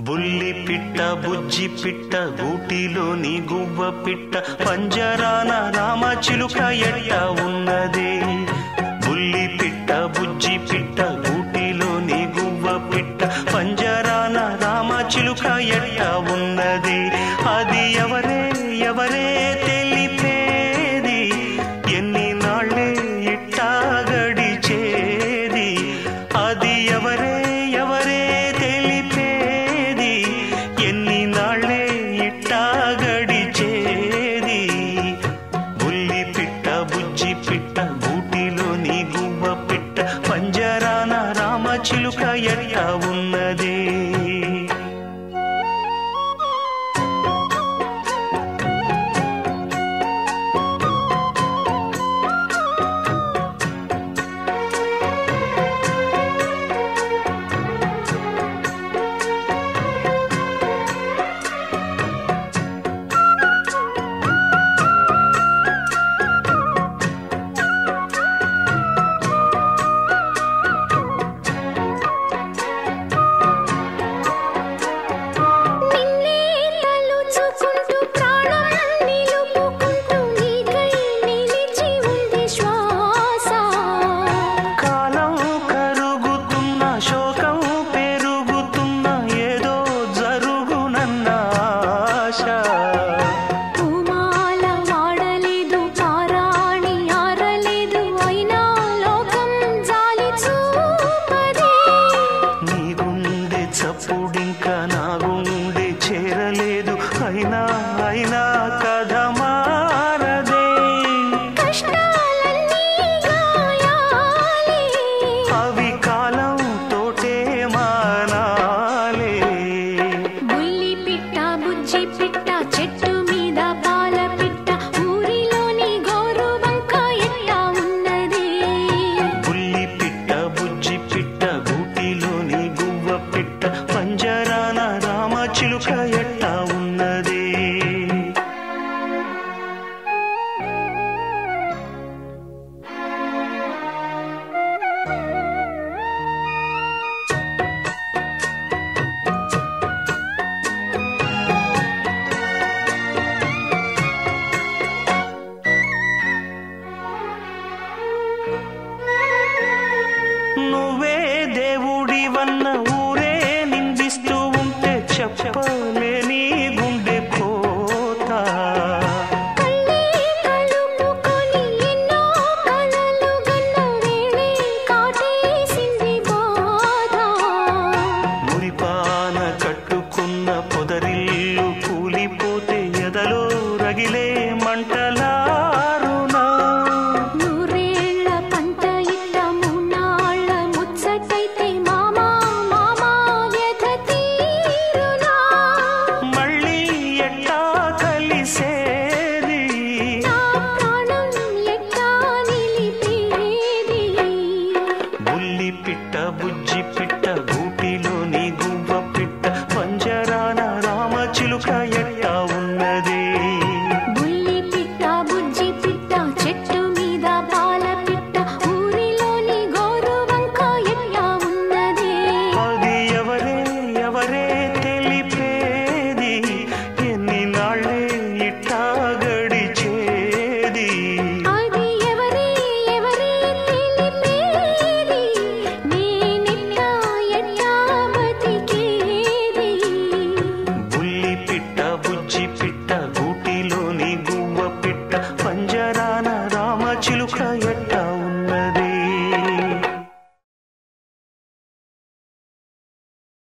బుల్లి పిట్ట బుజ్జి పిట్ట గూటిలోని గువ్వ పిట్ట పంజరాన రామ చిలుక ఎట్ట ఉన్నదే బుల్లి పిట్ట బుజ్జి పిట్ట గూటిలోని గువ్వ పిట్ట పంజరాన రామ చిలుక ఎట్ట ఉన్నది అది ఎవరే ఎవరే తెలిపేది ఎన్ని నాళ్ళే ఇట్టా గడిచేది అది ఎవరే ఎవరే తెలిపేది ఎన్ని నాళ్ళే ఇట్టా గడిచేది బుల్లి పిట్ట బుజ్జి పిట్ట గూటిలోని గువ్వ పిట్ట పంజరాన రామ చిలుక ఎట్ట ఉన్నదే నిన్నే తలుచుకుంటూ ప్రాణం నిలుపుకుంటూ నీకై నిలిచి ఉంది శ్వాస కాలం కరుగుతున్న శోకం పెరుగుతున్న ఏదో జరుగునన్న ఆశ పూమాల వాడలేదు పారాణి ఆరలేదు అయినా లోకం జాలి చూపదే నీ గుండె చప్పుడింక నా గుండె చేరలేదు అయినా అయినా కథ మారదే కష్టాలన్నీ గాయాలే అవి కాలం తోటే మానాలే బుల్లి పిట్ట బుజ్జి పిట్ట చెట్టు మీద పాల పిట్ట ఊరిలోని గోరు వంక ఎట్టా ఉన్నది బుల్లి పిట్ట బుజ్జి పిట్ట గూటిలోని గువ్వ పిట్ట పంజరాన రామ చిలుక ఎట్ట ఉన్నదే నువ్వే దేవుడి వన్న ఊరే నిందిస్తూ ఉంటే చెప్పలేని గుండె కోత కళ్ళే కలుపుకొని ఎన్నో కలలు గన్న వేళే కాటేసింది బాధ మురిపాన కట్టుకున్న పొదరిల్లు కూలిపోతే ఎదలో రగిలే మంటలారునా నూరేళ్ల పంట ఇట్ట మూనాళ్ళ ముచ్చటైతే మామా మామా వ్యధ తీరునా మళ్ళీ ఎట్టా కలిసేది నా ప్రాణం ఎట్టా నిలిపేది బుల్లి పిట్ట బుజ్జి పిట్ట గూటిలోని గువ్వ పిట్ట పంజరాన రామ చిలుక ఎట్టా ఉన్నది బుల్లి పిట్ట బుజ్జి పిట్ట చెట్టు మీద పాల పిట్ట ఊరిలోని గోరు వంక ఎట్టా ఉన్నది అది ఎవరే ఎవరే తెలిపేది ఎన్ని నాళ్ళే ఇట్టా గడిచేది అది ఎవరే ఎవరే తెలిపేది నేనెట్టా ఎట్టా బతికేది బుల్లి పిట్ట బుజ్జి పిట్ట